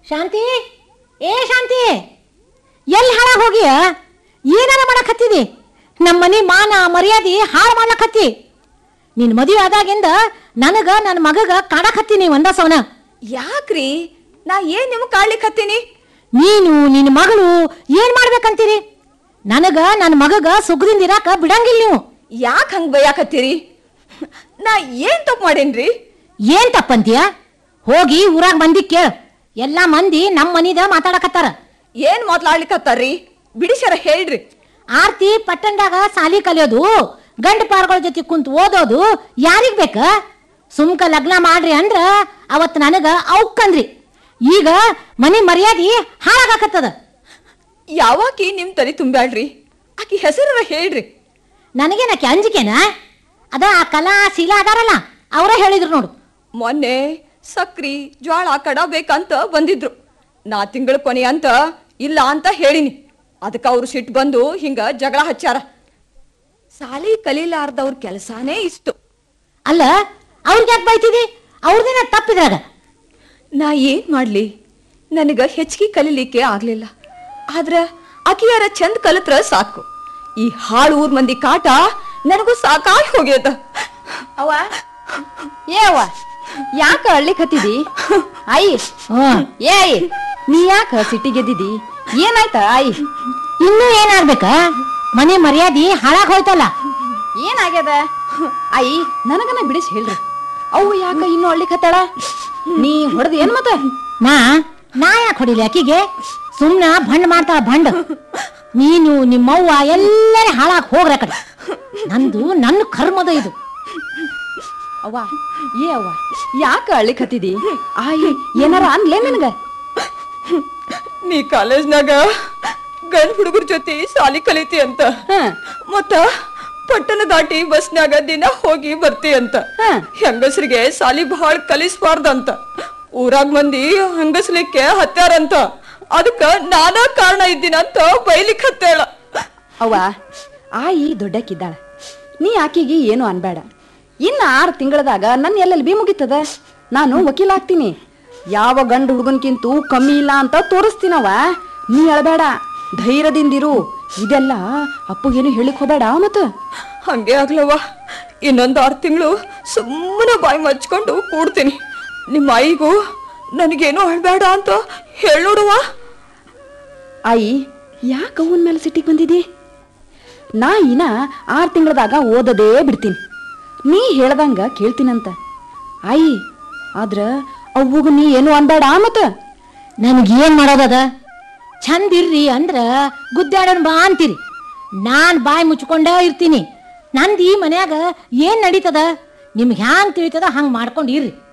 ಶಾಂತಿ ಏ ಶಾಂತಿ ಎಲ್ಲಿ ಹಾಳಾಗ ಹೋಗಿಯ ಏನಾರ ಮಾಡಕತ್ತಿದಿ ನಮ್ಮ ಮನಿ ಮಾನ ಮರ್ಯಾದೆ ಹಾಳು ಮಾಡ್ಲಕತ್ತಿ ನಿನ್ ಮದುವೆ ಆದಾಗಿಂದ ನನಗ ನನ್ನ ಮಗಗ ಕಾಡಕತ್ತೀನಿ ಒಂದ ಸವನ ಯಾಕ್ರಿ ನಾ ಏನ್ ನಿಮ್ ಕಾಡ್ಲಿಕ್ಕತ್ತೀನಿ ನೀನು ನಿನ್ನ ಮಗಳು ಏನ್ ಮಾಡ್ಬೇಕಂತೀರಿ ನನಗ ನನ್ನ ಮಗಗ ಸುಖದಿಂದ ಇರಾಕ ಬಿಡಂಗಿಲ್ಲ ನೀವು ಯಾಕ್ ಹಂಗ್ ಬೈಯಾಕತ್ತೀರಿ ನಾ ಏನ್ ತಪ್ಪು ಮಾಡೇನ್ರಿ ಏನ್ ತಪ್ಪಂತೀಯ ಹೋಗಿ ಊರಾಗ ಮಂದಿ ಕೇಳ ಎಲ್ಲಾ ಮಂದಿ ನಮ್ಮ ಮನಿದ ಮಾತಾಡಕತ್ತಾರ ಏನ್ ಮಾತಾಡ್ಲಿಕ್ಕತ್ತಾರ್ರಿ ಬಿಡಿಸ್ಯಾರ ಹೇಳ್ರಿ ಆರ್ತಿ ಪಟ್ಟಣದಾಗ ಸಾಲಿ ಕಲಿಯೋದು ಗಂಡ ಪಾರ್ಗಳ ಜೊತೆ ಕುಂತು ಓದೋದು ಯಾರಿಗ್ ಬೇಕ ಸುಮ್ಕ ಲಗ್ನ ಮಾಡ್ರಿ ಅಂದ್ರ ಅವತ್ ನನಗ ಅವಕ್ಕಂದ್ರಿ ಈಗ ಮನಿ ಮರ್ಯಾದಿ ಹಾಳಾಗಾಕತ್ತದ ಯಾವಾಕಿ ನಿಮ್ ತಲೆ ತುಂಬ್ಯಾಡ್ರಿ ಆಕಿ ಹೆಸರ ಹೇಳ್ರಿ ನನಗೇನಕ್ಕೆ ಅಂಜಿಕೆನ ಅದ ಆ ಕಲಾ ಶೀಲಾ ಅದಾರಲ್ಲ ಅವರ ಹೇಳಿದ್ರು ನೋಡು ಮೊನ್ನೆ ಸಕ್ರಿ ಜ್ವಾಳ ಕಡ ಬೇಕಂತ ಬಂದಿದ್ರು ನಾ ತಿಂಗಳ ಕೊನೆ ಅಂತ ಇಲ್ಲ ಅಂತ ಹೇಳಿನಿ ಅದಕ್ಕೆ ಅವ್ರು ಸಿಟ್ಟು ಬಂದು ಹಿಂಗ ಜಗಳ ಹಚ್ಚಾರ ಸಾಲಿ ಕಲೀಲಾರ್ದವ್ರ ಕೆಲಸಾನೇ ಇಷ್ಟು ಅಲ್ಲ ಅವ್ರಿಗೆ ಯಾಕೆ ಬೈತಿದಿ ಅವ್ರದೇನ ತಪ್ಪಿದ್ರಾಗ ನಾ ಏನ್ ಮಾಡ್ಲಿ ನನಗ ಹೆಚ್ಚಿಗೆ ಕಲೀಲಿಕ್ಕೆ ಆಗ್ಲಿಲ್ಲ ಆದ್ರ ಆಕಿಯಾರ ಚಂದ ಕಲಿತ್ರ ಸಾಕು ಈ ಹಾಳು ಊರ್ ಮಂದಿ ಕಾಟ ನನಗೂ ಸಾಕಾಗಿ ಹೋಗ್ಯದ ಅವ್ವ ಏ ಅವ್ವ ಯಾಕ ಅಳ್ಳಿಕ್ ಹತ್ತಿದಿ ಆಯಿ ಹ್ಮ್ ಏ ಆಯಿ ನೀ ಯಾಕ ಸಿಟ್ಟಿಗೆದ್ದಿದಿ ಏನಾಯ್ತ ಆಯಿ ಇನ್ನೂ ಏನಾಗ್ಬೇಕ ಮನೆ ಮರ್ಯಾದಿ ಹಾಳಾಗ್ ಹೋಯ್ತಲ್ಲ ಏನಾಗ್ಯದ ಆಯಿ ನನಗನ ಬಿಡಿಸಿ ಹೇಳ್ರಿ ಅವು ಯಾಕ ಇನ್ನು ಅಳ್ಳಿಕ್ ಹತ್ತಾಳ ನೀ ಹೊಡೆದ ಏನ್ ಮತ್ತ ನಾ ನಾ ಯಾಕೆ ಹೊಡಿಲಿ ಆಕಿಗೆ ಸುಮ್ನ ಭಂಡ್ ಮಾಡ್ತಾಳ ಭಂಡ್ ನೀನು ನಿಮ್ಮವ್ವ ಎಲ್ಲರೇ ಹಾಳಾಗ್ ಹೋಗ್ರ ಕಡೆ ನಂದು ನನ್ನ ಕರ್ಮದ ಇದು ಅವ್ವ ಏ ಅವ್ವ ಯಾಕ ಅಳ್ಳಿಕ್ ಹತ್ತಿದಿ ಆಯಿ ಏನಾರ ಅನ್ಲೇ ನನಗ ನೀ ಕಾಲೇಜ್ನಾಗ ಗಂಡ್ ಹುಡುಗರ ಜೊತೆ ಸಾಲಿ ಕಲಿತಿ ಅಂತ ಹ ಮತ್ತ ಪಟ್ಟಣ ದಾಟಿ ಬಸ್ನಾಗ ದಿನ ಹೋಗಿ ಬರ್ತಿ ಅಂತ ಹ. ಹೆಂಗಸ್ರಿಗೆ ಸಾಲಿ ಬಹಳ ಕಲಿಸ್ಬಾರ್ದಂತ ಊರಾಗ ಮಂದಿ ಹಂಗಸ್ಲಿಕ್ಕೆ ಹತ್ಯಾರಂತ ಅದಕ್ಕ ನಾನ ಕಾರಣ ಇದ್ದೀನಂತ ಬೈಲಿಕ್ ಹತ್ತೇಳ ಅವ್ವ ಆಯಿ ದೊಡ್ಡಕ್ಕಿದ್ದಾಳ ನೀ ಆಕಿಗೆ ಏನು ಅನ್ಬೇಡ ಇನ್ನ ಆರು ತಿಂಗಳದಾಗ ನನ್ನ ಎಲ್ಲೆಲ್ಲಿ ಬಿ ಮುಗಿತದ ನಾನು ವಕೀಲ ಆಗ್ತೀನಿ ಯಾವ ಗಂಡು ಹುಡುಗನ್ಕಿಂತೂ ಕಮ್ಮಿ ಇಲ್ಲ ಅಂತ ತೋರಿಸ್ತೀನವ ನೀ ಅಳಬೇಡ ಧೈರ್ಯದಿಂದಿರು ಇದೆಲ್ಲ ಅಪ್ಪಗೇನು ಹೇಳಿಕ್ ಹೋಬೇಡ ಮತ್ತ ಹಂಗೆ ಆಗ್ಲವ್ವ ಇನ್ನೊಂದು ಆರು ತಿಂಗಳು ಸುಮ್ಮನೆ ಬಾಯಿ ಮಚ್ಕೊಂಡು ಕೂಡ್ತೀನಿ ನಿಮ್ಮ ಆಯಿಗೂ ನನಗೇನು ಅಳ್ಬೇಡ ಅಂತ ಹೇಳೋಡುವ ಆಯಿ ಯಾಕೆ ಅವನ ಮೇಲೆ ಸಿಟ್ಟಿಗೆ ಬಂದಿದಿ ನಾ ಇನ್ನ ಆರು ತಿಂಗಳದಾಗ ಓದದೇ ಬಿಡ್ತೀನಿ ನೀ ಹೇಳ್ದಂಗ ಕೇಳ್ತೀನಂತ ಆಯಿ ಆದ್ರ ಅವ್ವಗ ನೀ ಏನು ಅನ್ಬೇಡ ಮತ್ತ ನನಗೇನ್ ಮಾಡೋದದ ಚಂದ ಇರ್ರಿ ಅಂದ್ರ ಗುದ್ದಾಡೋಣ ಬಾ ಅಂತೀರಿ ನಾನ್ ಬಾಯಿ ಮುಚ್ಕೊಂಡ ಇರ್ತೀನಿ ನಂದು ಈ ಮನ್ಯಾಗ ಏನ್ ನಡೀತದ ನಿಮ್ಗೆ ಹ್ಯಾಂಗ್ ತಿಳಿತದ ಹಂಗ್ ಮಾಡ್ಕೊಂಡು ಇರ್ರಿ